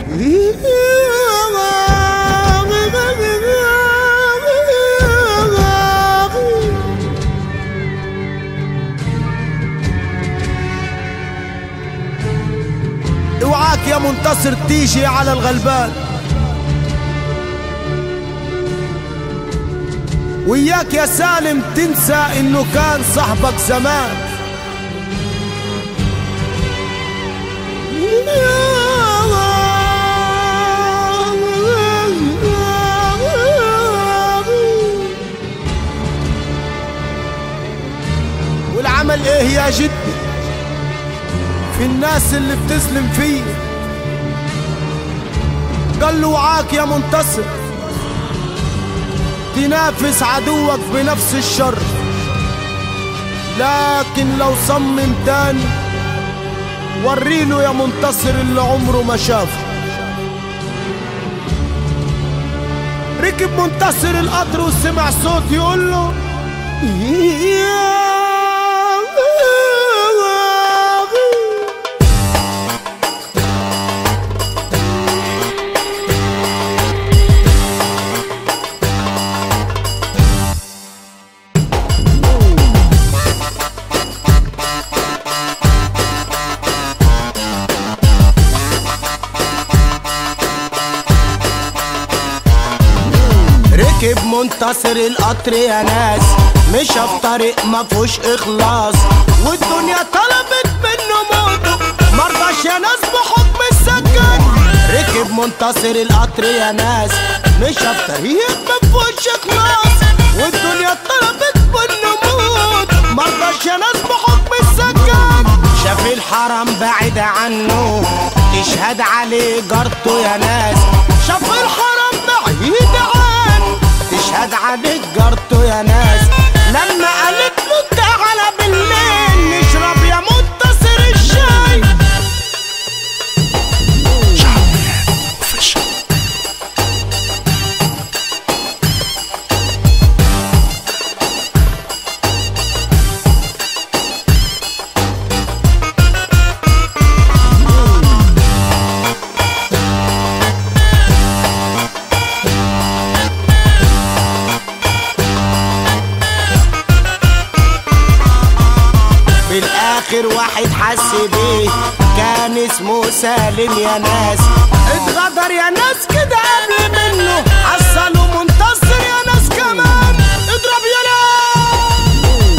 اوعاك يا منتصر تيجي على الغلبان وياك يا سالم تنسى انه كان صاحبك زمان والعمل ايه يا جدي في الناس اللي بتسلم فيه قال له وعاك يا منتصر تنافس عدوك بنفس الشر لكن لو صمم تاني وريله يا منتصر اللي عمره ما شافه ركب منتصر القطر وسمع صوت يقول له ركب منتصر القطر يا ناس مشى في طريق ما فيهوش اخلاص والدنيا طلبت منه موته مرضاش يا ناس بحكم السكن ركب منتصر القطر يا ناس مشى في طريق ما فيهوش اخلاص والدنيا طلبت منه موت مرضاش يا ناس بحكم السكن شاف الحرم بعيد عنه تشهد عليه جارته يا ناس شاف الحرم بعيد عنه تشهد عليك جارته يا ناس لما قالت له تعالى بالليل نشرب يا منتصر الشاي بالاخر واحد حس بيه كان اسمه سالم يا ناس اتغدر يا ناس كده قبل منه حصلوا منتصر يا ناس كمان اضرب يا ناس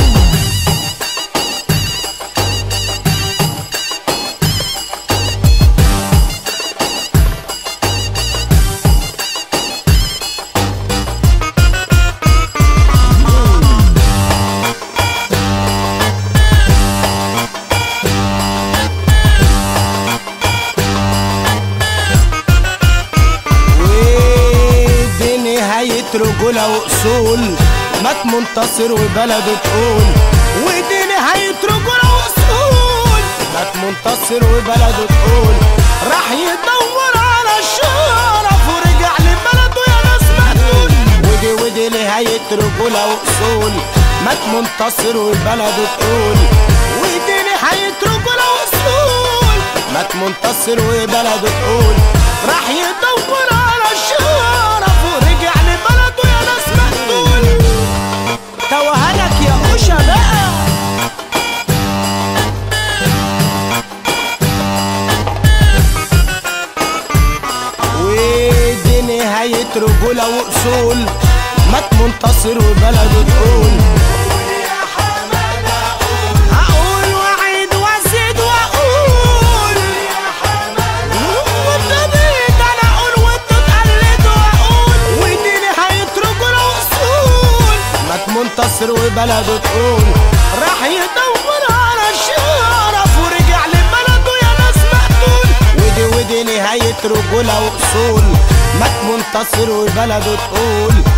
ودي نهاية رجولة وأصول مات منتصر وبلده تقول ودي نهاية رجولة وأصول مات منتصر وبلده تقول راح يدور على الشرف ورجع لبلده يا ناس مقتول ودي ودي نهاية رجولة وأصول مات منتصر وبلده تقول ودي نهاية رجولة وأصول مات منتصر وبلده تقول راح يدور على الشرف ورجع لبلده يا ناس مقتول توهنك يا أوشا بقى ودي نهاية رجولة وأصول مات منتصر وبلده تقول هقول وأعيد وأزيد وأقول والنبيت أنا أقول وأنتوا تقلدوا وأقول ودي نهاية رجولة وأصول مات منتصر وبلده تقول راح يدور على الشرف ورجع لبلده يا ناس مقتول ودي ودي نهاية رجولة وأصول مات منتصر وبلده تقول